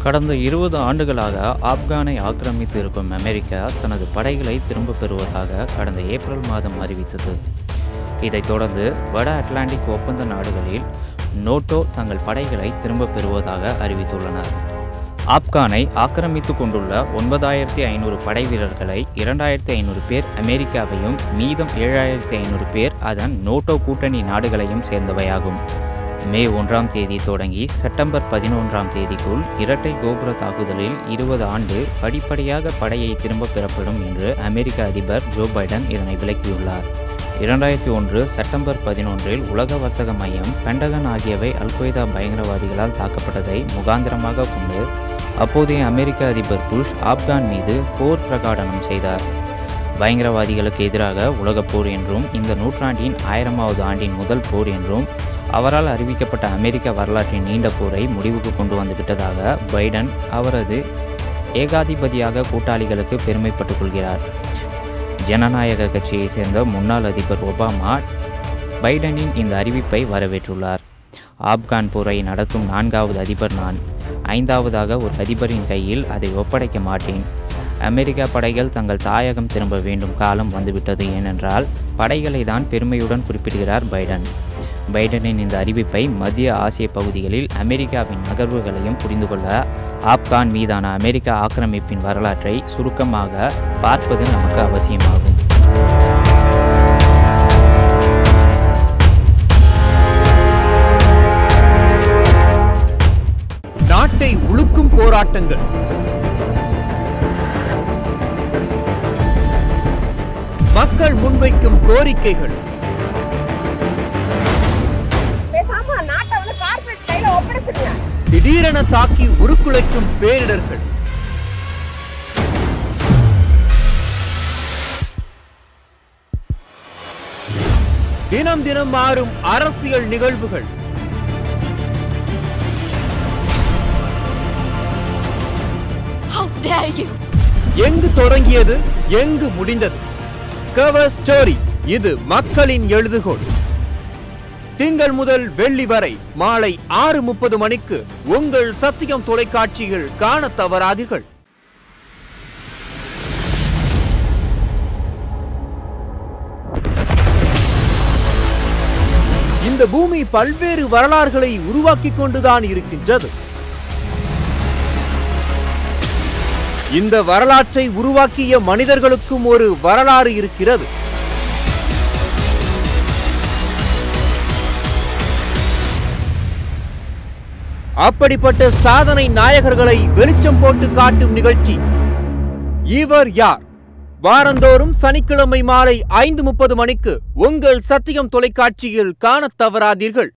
கடந்த இருபது ஆண்டுகளாக ஆப்கானை ஆக்கிரமித்து இருக்கும் அமெரிக்கா தனது படைகளை திரும்பப் பெறுவதாக கடந்த ஏப்ரல் மாதம் அறிவித்தது இதைத் தொடர்ந்து வட அட்லாண்டிக் ஒப்பந்த நாடுகளில் நோட்டோ தங்கள் படைகளை திரும்பப் பெறுவதாக அறிவித்துள்ளனர் ஆப்கானை ஆக்கிரமித்து கொண்டுள்ள ஒன்பதாயிரத்தி ஐநூறு படை வீரர்களை இரண்டாயிரத்தி ஐநூறு பேர் அமெரிக்காவையும் மீதம் ஏழாயிரத்தி ஐநூறு பேர் அதன் நோட்டோ கூட்டணி நாடுகளையும் சேர்ந்தவையாகும் மே ஒன்றாம் தேதி தொடங்கி செப்டம்பர் பதினொன்றாம் தேதிக்குள் இரட்டை கோபுர தாக்குதலில் இருபது ஆண்டு படிப்படியாக படையை திரும்பப் பெறப்படும் என்று அமெரிக்க அதிபர் ஜோ பைடன் இதனை விளக்கியுள்ளார் இரண்டாயிரத்தி ஒன்று செப்டம்பர் பதினொன்றில் உலக வர்த்தக மையம் பெண்டகன் ஆகியவை அல்கொய்தா பயங்கரவாதிகளால் தாக்கப்பட்டதை முகாந்திரமாக கொண்டு அப்போதைய அமெரிக்க அதிபர் புஷ் ஆப்கான் மீது போர் பிரகாடனம் செய்தார் பயங்கரவாதிகளுக்கு எதிராக உலகப் போர் என்றும் இந்த நூற்றாண்டின் ஆயிரமாவது ஆண்டின் முதல் போர் என்றும் அவரால் அறிவிக்கப்பட்ட அமெரிக்க வரலாற்றின் நீண்ட போரை முடிவுக்கு கொண்டு வந்துவிட்டதாக பைடன் அவரது ஏகாதிபதியாக கூட்டாளிகளுக்கு பெருமைப்பட்டுக் கொள்கிறார் ஜனநாயக கட்சியைச் சேர்ந்த முன்னாள் அதிபர் ஒபாமா பைடனின் இந்த அறிவிப்பை வரவேற்றுள்ளார் ஆப்கான் போரை நடத்தும் நான்காவது அதிபர் நான் ஐந்தாவதாக ஒரு அதிபரின் கையில் அதை ஒப்படைக்க மாட்டேன் அமெரிக்க படைகள் தங்கள் தாயகம் திரும்ப வேண்டும் காலம் வந்துவிட்டது ஏனென்றால் படைகளை தான் பெருமையுடன் குறிப்பிடுகிறார் பைடன் பைடனின் இந்த அறிவிப்பை மத்திய ஆசிய பகுதிகளில் அமெரிக்காவின் நகர்வுகளையும் புரிந்து கொள்ள ஆப்கான் மீதான அமெரிக்க ஆக்கிரமிப்பின் வரலாற்றை சுருக்கமாக பார்ப்பது நமக்கு அவசியமாகும் நாட்டை உழுக்கும் போராட்டங்கள் மக்கள் முன்வைக்கும் கோரிக்கைகள் பேசாம நாட்டை வந்து கார்பரேட் கையில ஒப்படைச்சிருங்க திடீரென தாக்கி உருக்குலைக்கும் பேரிடர்கள் தினம் தினம் மாறும் அரசியல் நிகழ்வுகள் How dare you! எங்கு தொடங்கியது எங்கு முடிந்தது கவர் ஸ்டோரி இது மக்களின் எழுதுகோள் திங்கள் முதல் வெள்ளி வரை மாலை ஆறு முப்பது மணிக்கு உங்கள் சத்தியம் தொலைக்காட்சியில் காணத் தவறாதீர்கள் இந்த பூமி பல்வேறு வரலாறுகளை உருவாக்கிக் கொண்டுதான் இருக்கின்றது இந்த வரலாற்றை உருவாக்கிய மனிதர்களுக்கும் ஒரு வரலாறு இருக்கிறது அப்படிப்பட்ட சாதனை நாயகர்களை வெளிச்சம் போட்டு காட்டும் நிகழ்ச்சி இவர் யார் வாரந்தோறும் சனிக்கிழமை மாலை ஐந்து முப்பது மணிக்கு உங்கள் சத்தியம் தொலைக்காட்சியில் காணத் தவறாதீர்கள்